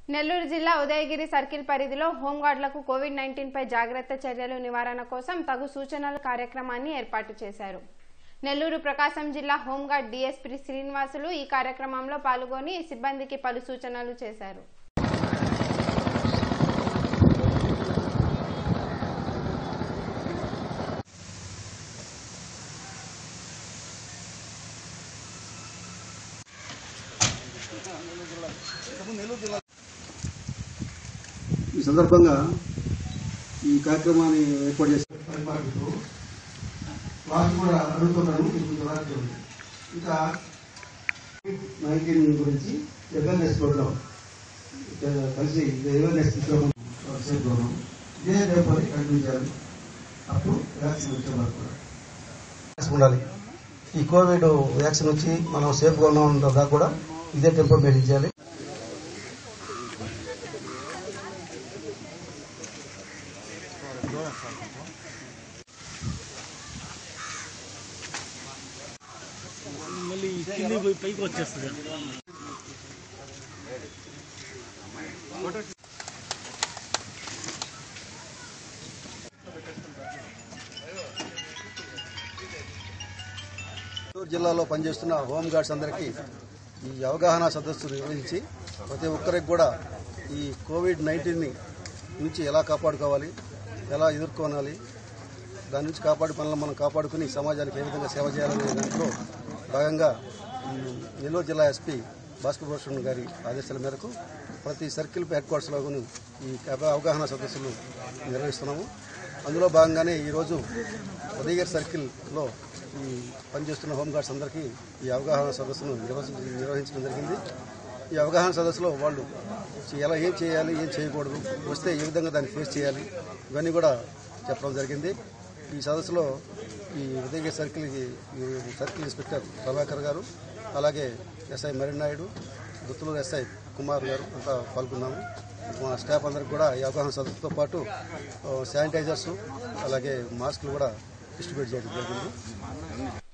నెల్లూరు జిల్లా ఉదయగిరి సర్కిల్ పరిధిలో హోంగార్డులకు Covid nineteen పై జాగ్రత్త చర్యలు నివారణ కోసం తగు సూచనలు కార్యక్రమాన్ని ఏర్పాటు చేశారు నెల్లూరు ప్రకాశం జిల్లా హోంగార్డ్ డీఎస్పీ శ్రీనివాసులు ఈ కార్యక్రమంలో పాల్గొని సిబ్బందికి పలు సూచనలు చేశారు ఈ సందర్భంగా ఈ కార్యక్రమాన్ని ఏర్పాటు చేసిన పరిపాలిస్తూ వారు కూడా అడుగుతున్నాను మీకు జవాబు ఉంది ఇంకా నైన్టీన్ గురించి అవేర్నెస్ ప్రోగ్రామ్ కలిసి అవేర్నెస్ ప్రోగ్రామ్ ప్రోగ్రామ్ ఇదే రేపటి కంటిన్యూ చేయాలి అప్పుడు వ్యాక్సిన్ వచ్చే వరకు కూడా ఉండాలి ఈ కోవిడ్ వ్యాక్సిన్ వచ్చి మనం సేఫ్గా ఉన్నాం దాకా కూడా ఇదే టెంపో మెయింటైన్ చేయాలి మళ్ళీ కింది పోయి పైకి వచ్చేస్తుంది చిత్తూరు జిల్లాలో పనిచేస్తున్న హోంగార్డ్స్ అందరికీ ఈ అవగాహన సదస్సు నిర్వహించి ప్రతి ఒక్కరికి కూడా ఈ కోవిడ్ నైన్టీన్ని నుంచి ఎలా కాపాడుకోవాలి ఎలా ఎదుర్కోవాలి దాని నుంచి కాపాడు పనులను మనం కాపాడుకుని సమాజానికి ఏ విధంగా సేవ చేయాలనే దాంట్లో భాగంగా ఈ నెల్లూరు జిల్లా ఎస్పీ భాస్కర్ భూషణ్ గారి ఆదేశాల మేరకు ప్రతి సర్కిల్ హెడ్ క్వార్టర్స్లోనూ ఈ అవగాహన సదస్సులు నిర్వహిస్తున్నాము అందులో భాగంగానే ఈరోజు ఉదయగిరి సర్కిల్లో ఈ పనిచేస్తున్న హోంగార్డ్స్ అందరికీ ఈ అవగాహన సదస్సును నిర్వహించ నిర్వహించడం జరిగింది ఈ అవగాహన సదస్సులో వాళ్ళు ఎలా ఏం చేయాలి ఏం చేయకూడదు వస్తే ఏ విధంగా దాన్ని ఫేస్ చేయాలి ఇవన్నీ కూడా చెప్పడం జరిగింది ఈ సదస్సులో ఈ ఉదయగిరి సర్కిల్ ఈ సర్కిల్ ఇన్స్పెక్టర్ ప్రభాకర్ గారు అలాగే ఎస్ఐ మరినాయుడు గుత్తులూరు ఎస్ఐ కుమార్ గారు అంతా పాల్గొన్నాము మా స్టాఫ్ అందరికి కూడా ఈ అవగాహన సదస్సుతో పాటు శానిటైజర్స్ అలాగే మాస్కులు కూడా డిస్ట్రిబ్యూట్ చేయడం జరిగింది